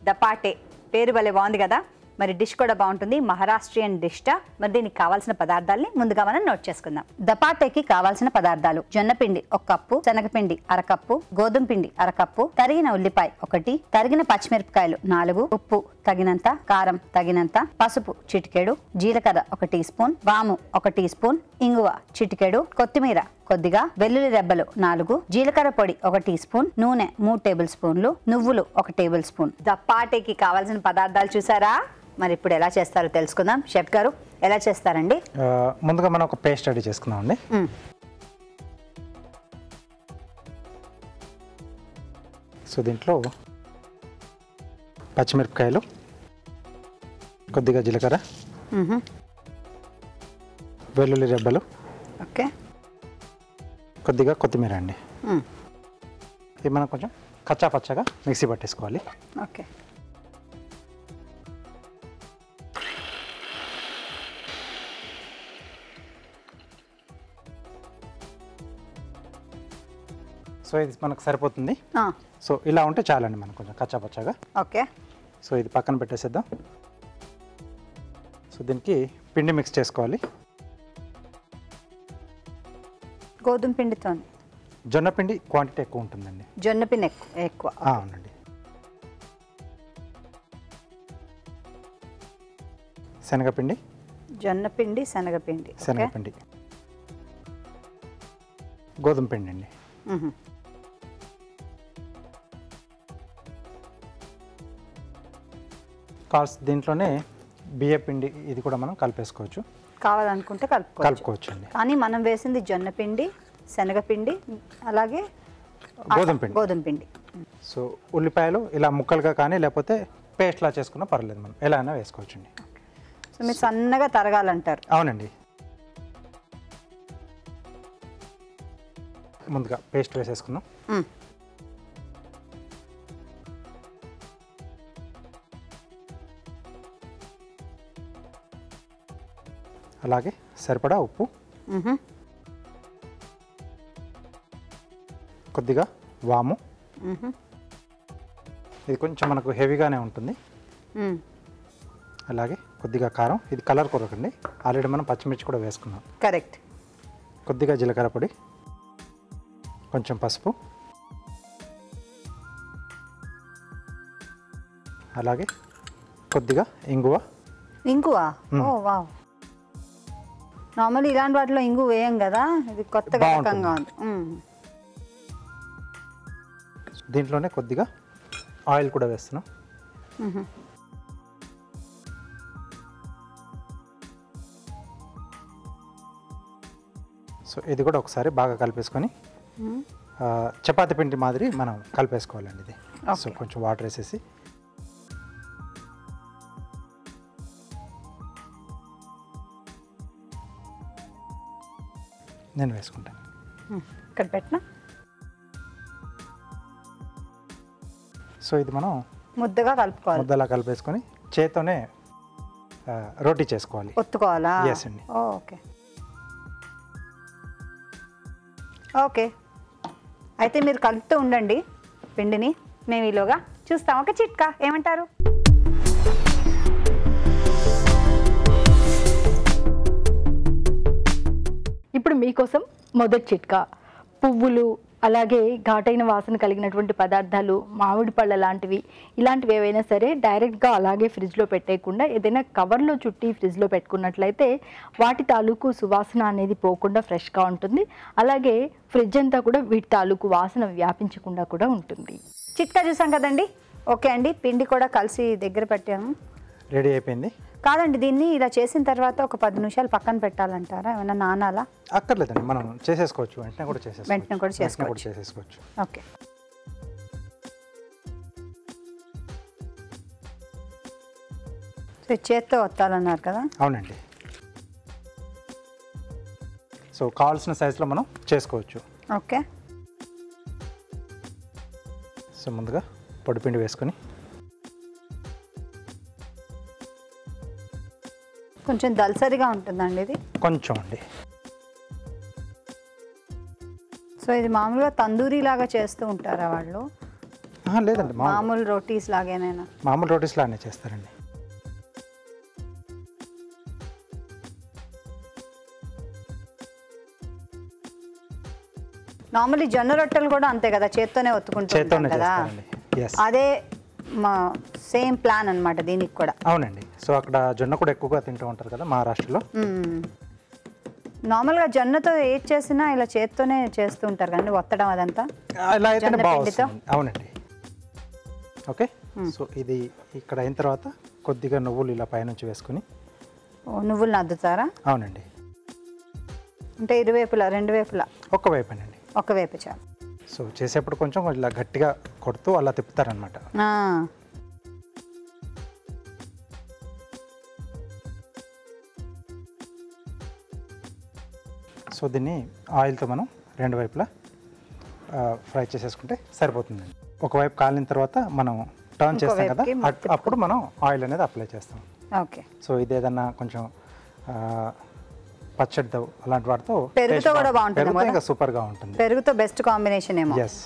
దపాటే పేరు భలే బాగుంది కదా మరి డిష్ కూడా బాగుంటుంది మహారాష్ట్రియన్ డిష్ట మరి దీనికి కావాల్సిన పదార్థాలని ముందుగా మనం నోట్ చేసుకుందాం దపాటేకి కావాల్సిన పదార్థాలు జొన్నపిండి ఒక కప్పు శనగపిండి అరకప్పు గోధుమ పిండి అరకప్పు తరిగిన ఉల్లిపాయ ఒకటి తరిగిన పచ్చిమిరపకాయలు నాలుగు ఉప్పు తగినంత కారం తగినంత పసుపు చిటికెడు జీలకర్ర ఒక టీ స్పూన్ వాము ఒక టీ స్పూన్ ఇంగువ చిటికెడు కొత్తిమీర కొద్దిగా వెల్లుల్లి రెబ్బలు నాలుగు జీలకర్ర పొడి ఒక టీ స్పూన్ నూనె మూడు టేబుల్ స్పూన్లు నువ్వులు ఒక టేబుల్ స్పూన్ దప్పాటేకి కావాల్సిన పదార్థాలు చూసారా మరి ఇప్పుడు ఎలా చేస్తారో తెలుసుకుందాం షెఫ్ గారు ఎలా చేస్తారండి ఆ, ముందుగా మనం ఒక పేస్ట్ రెడీ చేసుకుందామండి మ్మ్. సో దీంట్లో పచ్చిమిరపకాయలు కొద్దిగా జీలకర్ర మ్మ్హ. వెల్లుల్లి రెబ్బలు ఓకే కొద్దిగా కొత్తిమీర అండి మ్మ్. ఇది మనం కొంచెం కచ్చా పచ్చగా మిక్సీ పట్టేసుకోవాలి ఓకే సో ఇది మనకు సరిపోతుంది ఆ, సో ఇలా ఉంటే చాలండి మనం కొంచెం కచ్చా పచ్చగా ఓకే సో ఇది పక్కన పెట్టేసేద్దాం సో దీనికి పిండి మిక్స్ చేసుకోవాలి గోధుమ పిండితో జొన్న పిండి క్వాంటిటీ ఎక్కువ ఉంటుందండి జొన్న పిండి ఎక్కువ ఎక్కువ ఆ, అవునండి శనగపిండి జొన్న పిండి శనగపిండి ఓకే శనగపిండి గోధుమ పిండి అండి మ్మ్హ. కాల్స్ దీంట్లోనే బియ్య పిండి ఇది కూడా మనం కలిపేసుకోవచ్చు కావాలనుకుంటే కలుపుకోవచ్చు కలుపుకోవచ్చు అండి కానీ మనం వేసింది జొన్న పిండి శనగపిండి అలాగే గోధుమ పిండి గోధుమ పిండి సో ఉల్లిపాయలు ఇలా ముక్కలుగా కానీ లేకపోతే పేస్ట్లా చేసుకున్నా పర్లేదు మనం ఎలా అయినా వేసుకోవచ్చు అండి సో మీరు సన్నగా తరగాలంటారు అవునండి ముందుగా పేస్ట్ వేసేసుకుందాం మ్మ్. అలాగే సరిపడా ఉప్పు మ్మ్హ. కొద్దిగా వాము మ్మ్హ. ఇది కొంచెం మనకు హెవీగానే ఉంటుంది మ్మ్. అలాగే కొద్దిగా కారం ఇది కలర్ కొరకండి ఆల్రెడీ మనం పచ్చిమిర్చి కూడా వేసుకున్నాం కరెక్ట్ కొద్దిగా జీలకర్ర పొడి కొంచెం పసుపు అలాగే కొద్దిగా ఇంగువ ఇంగువా ఓ వావ్ నార్మల్ ఇలాంటి వాటిలో ఇంగు వేయం కదా ఇది కొత్తగా బాగుంటుంది. రకంగా ఉంది మ్మ్. దీంట్లోనే కొద్దిగా ఆయిల్ కూడా వేస్తున్నాం మ్మ్హ. సో ఇది కూడా ఒకసారి బాగా కలిపేసుకొని మ్మ్. ఆ, చపాతీ పిండి మాదిరి మనం కలిపేసుకోవాలండి ఇది సో Okay. కొంచెం వాటర్ వేసేసి నేను వేసుకుంటాను మ్మ్. ఇక్కడ పెట్టినా సో ఇది మనం ముద్దగా కలుపుకోవాలి ముద్దలా కలిపేసుకొని చేత్తోనే ఆ, రోటీ చేసుకోవాలి ఒత్తుకోవాలా Yes అండి. ఓ, ఓకే ఓకే అయితే మీరు కలుపుతూ ఉండండి పిండిని మేము ఈలోగా చూస్తాం ఒక చిట్కా ఏమంటారు ఇప్పుడు మీకోసం మొదటి చిట్కా పువ్వులు అలాగే ఘాటైన వాసన కలిగినటువంటి పదార్థాలు మామిడి పళ్ళ లాంటివి ఇలాంటివి ఏవైనా సరే డైరెక్ట్గా అలాగే ఫ్రిడ్జ్లో పెట్టేయకుండా ఏదైనా కవర్లో చుట్టి ఫ్రిడ్జ్లో పెట్టుకున్నట్లయితే వాటి తాలూకు సువాసన అనేది పోకుండా ఫ్రెష్గా ఉంటుంది అలాగే ఫ్రిడ్జ్ అంతా కూడా వీటి తాలూకు వాసన వ్యాపించకుండా కూడా ఉంటుంది చిట్కా చూసాం కదండి ఓకే అండి పిండి కూడా కలిసి దగ్గర పెట్టాము రెడీ అయిపోయింది కాదండి దీన్ని ఇలా చేసిన తర్వాత ఒక పది నిమిషాలు పక్కన పెట్టాలంటారా ఏమైనా నానాలా అక్కర్లేదండి మనం చేసేసుకోవచ్చు వెంటనే కూడా చేసేసుకోవచ్చు వెంటనే కూడా వెంటనే కూడా చేసుకోవచ్చు. చేసేసుకోవచ్చు ఓకే సో చేత్తో వత్తాలన్నారు కదా అవునండి సో కావాల్సిన సైజులో మనం చేసుకోవచ్చు ఓకే సో ముందుగా పొడిపిండి వేసుకొని కొంచెం దల్సరిగా ఉంటుందండి ఇది కొంచెం అండి సో ఇది మామూలుగా తందూరి లాగా చేస్తూ ఉంటారా వాళ్ళు ఆహా, లేదండి మామూలు మామూలు రోటీస్ లాగేనైనా మామూలు రోటీస్ లానే చేస్తారండి నార్మల్లీ జొన్న రొట్టెలు కూడా అంతే కదా చేత్తోనే ఒత్తుకుంటూ ఉంటాం చేత్తోనే కదా చేస్తారండి ఎస్ అదే మా సేమ్ ప్లాన్ అన్నమాట దీనికి కూడా అవునండి సో అక్కడ జొన్న కూడా ఎక్కువగా తింటూ ఉంటారు కదా మహారాష్ట్రలో మ్మ్. నార్మల్గా జొన్నతో ఏది చేసినా ఇలా చేత్తోనే చేస్తూ ఉంటారు కానీ ఒత్తడం అదంతా ఇలా అయితేనే జొన్న బాగా పిండితో? వస్తుంది అవునండి ఓకే సో ఇది ఇక్కడ అయిన తర్వాత కొద్దిగా నువ్వులు ఇలా పైనుంచి వేసుకుని ఓ, నువ్వులు నద్దుతారా అవునండి అంటే ఇరువైపులా రెండు వైపులా ఒక్క వైపేనండి ఒకవైపు చాలు సో చేసేప్పుడు కొంచెం ఇలా గట్టిగా కొడుతూ అలా తిప్పుతారనమాట ఆ, సో దీన్ని ఆయిల్తో మనం రెండు వైపులా ఆ, ఫ్రై చేసేసుకుంటే సరిపోతుందండి ఒకవైపు కాలిన తర్వాత మనం టర్న్ ఇంకో చేస్తాం కదా వైపుకి అట్- అప్పుడు మనం ఆయిల్ అనేది అప్లై చేస్తాం ఓకే సో ఇది ఏదన్నా కొంచెం ఆ, పచ్చడి దవ్ అలాంటి వాటితో పెరుగుతో taste కూడా బాగుంటుంది. బాగుంటుంది పెరుగుతో కదా? ఇంకా సూపర్గా ఉంటుంది పెరుగుతో బెస్ట్ కాంబినేషన్ ఏమో ఎస్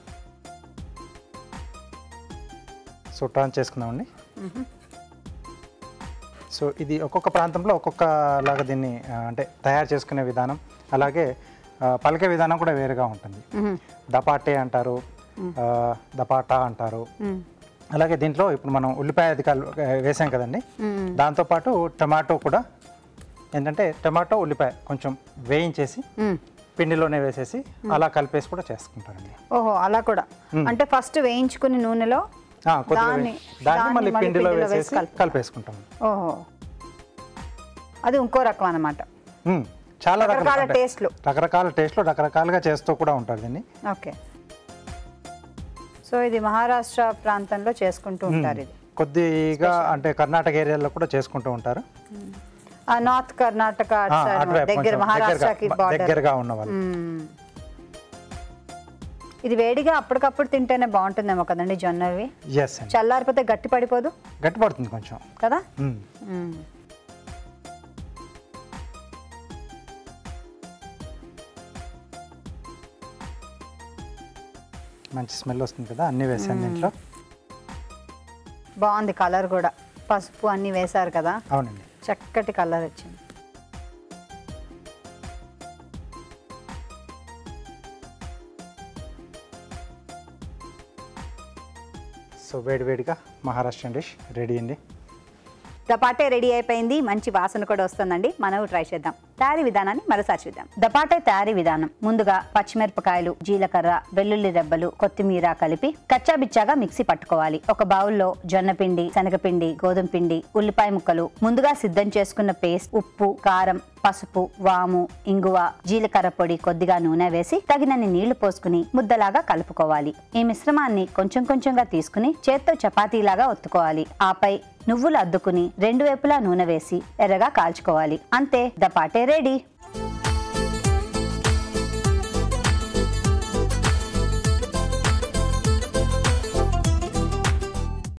సో టర్న్ చేసుకుందామండి సో ఇది ఒక్కొక్క ప్రాంతంలో ఒక్కొక్క లాగా దీన్ని ఆ, అంటే తయారు చేసుకునే విధానం అలాగే ఆ, పలికే విధానం కూడా వేరుగా ఉంటుంది దపాటే అంటారు ఆ, దపాటా అంటారు అలాగే దీంట్లో ఇప్పుడు మనం ఉల్లిపాయ అది కల్ వేసాం కదండి దాంతోపాటు టమాటో కూడా ఏంటంటే టమాటో ఉల్లిపాయ కొంచెం వేయించేసి పిండిలోనే వేసేసి అలా కలిపేసి కూడా చేసుకుంటారండి ఓహో అలా కూడా అంటే ఫస్ట్ వేయించుకుని నూనెలో ఆ, కొద్దిగా దాన్ని- వే- దాన్ని దాన్ని మళ్ళీ మళ్ళీ పిండిలో పిండిలో వేసి వేసేసి కలుపుతాం. కలిపేసుకుంటాం ఓహో అది ఇంకో రకం అన్నమాట మ్మ్. చాలా రకరకాల రకాల అంటే టేస్ట్లు. రకరకాల టేస్ట్లు రకరకాలుగా చేస్తూ కూడా ఉంటారు దీన్ని ఓకే సో ఇది మహారాష్ట్ర ప్రాంతంలో చేసుకుంటూ ఉంటారు ఇది కొద్దిగా అంటే కర్ణాటక ఏరియాలో కూడా చేసుకుంటూ ఉంటారు ఆ నార్త్ కర్ణాటక అటు ఆ, side అటువైపు దగ్గర కొంచెం మహారాష్ట్రకి దగ్గరగా- బార్డర్ దగ్గరగా ఉన్న వాళ్ళు ఇది వేడిగా అప్పటికప్పుడు తింటేనే బాగుంటుందేమో కదండి జొన్నవి ఎస్ అండి చల్లారిపోతే గట్టి పడిపోదు గట్టి పడుతుంది కొంచెం కదా మ్మ్. మ్మ్. మంచి స్మెల్ వస్తుంది కదా అన్నీ వేసాను దీంట్లో బాగుంది కలర్ కూడా పసుపు అన్నీ వేశారు కదా అవునండి చక్కటి కలర్ వచ్చింది సో వేడివేడిగా మహారాష్ట్రన్ డిష్ రెడీ అండి దపాటే రెడీ అయిపోయింది మంచి వాసన కూడా వస్తుందండి మనం ట్రై చేద్దాం తయారీ విధానాన్ని మరోసారి చూద్దాం దపాటే తయారీ విధానం ముందుగా పచ్చిమిరపకాయలు జీలకర్ర వెల్లుల్లి రెబ్బలు కొత్తిమీర కలిపి కచ్చాబిచ్చాగా మిక్సీ పట్టుకోవాలి ఒక బౌల్లో జొన్న పిండి శనగపిండి గోధుమ పిండి ఉల్లిపాయ ముక్కలు ముందుగా సిద్ధం చేసుకున్న పేస్ట్ ఉప్పు కారం పసుపు వాము ఇంగువ జీలకర్ర పొడి కొద్దిగా నూనె వేసి తగినన్ని నీళ్లు పోసుకుని ముద్దలాగా కలుపుకోవాలి ఈ మిశ్రమాన్ని కొంచెం కొంచెంగా తీసుకుని చేత్తో చపాతీలాగా ఒత్తుకోవాలి ఆపై నువ్వులు అద్దుకుని రెండు వైపులా నూనె వేసి ఎర్రగా కాల్చుకోవాలి అంతే దపాటే రెడీ